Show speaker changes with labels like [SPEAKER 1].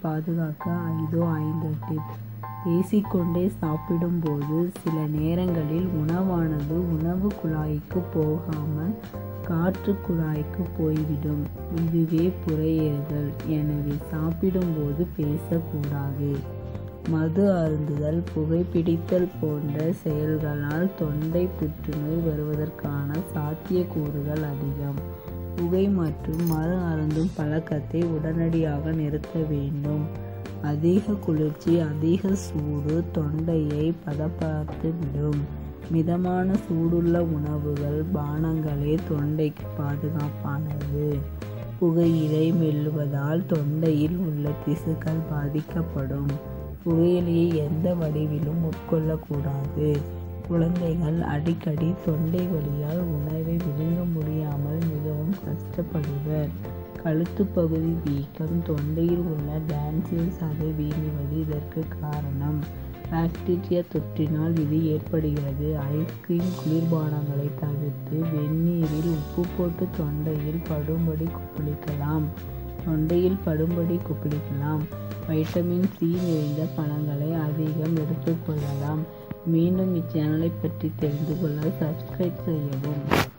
[SPEAKER 1] பாதுகாக்க இதோ ஐந்து டிப்ஸ் பேசிக்கொண்டே சாப்பிடும்போது சில நேரங்களில் உணவானது உணவு குழாய்க்கு போகாமல் காற்று குழாய்க்கு போய்விடும் இதுவே புரையேறுதல் எனவே சாப்பிடும்போது பேசக்கூடாது மது அருந்துதல் புகைப்பிடித்தல் போன்ற செயல்களால் தொண்டை புற்றுநோய் வருவதற்கான சாத்தியக்கூறுகள் அதிகம் புகை மற்றும் மது அருந்தும் பழக்கத்தை உடனடியாக நிறுத்த வேண்டும் அதிக குளிர்ச்சி அதிக சூடு தொண்டையை பதப்படுத்திவிடும் மிதமான சூடுள்ள உணவுகள் பானங்களே தொண்டைக்கு பாதுகாப்பானது புகையிலை மெல்லுவதால் தொண்டையில் உள்ள திசுக்கள் பாதிக்கப்படும் புகையிலையை எந்த வடிவிலும் உட்கொள்ளக்கூடாது குழந்தைகள் அடிக்கடி தொண்டை வலியால் உணவை விழுங்க முடியாமல் மிகவும் கஷ்டப்படுவர் கழுத்து பகுதி வீக்கம் தொண்டையில் உள்ள டான்சில் சதை வீங்குவது இதற்கு காரணம் பாக்டீரியா தொற்றினால் இது ஏற்படுகிறது ஐஸ்கிரீம் குளிர்பானங்களை தவிர்த்து வெந்நீரில் உப்பு போட்டு தொண்டையில் படும்படி குப்பளிக்கலாம் தொண்டையில் படும்படி குப்பளிக்கலாம் வைட்டமின் சி நிறைந்த பழங்களை அதிகம் எடுத்துக்கொள்ளலாம் மீண்டும் இச்சேனலை பற்றி தெரிந்து கொள்ள சப்ஸ்கிரைப் செய்யவும்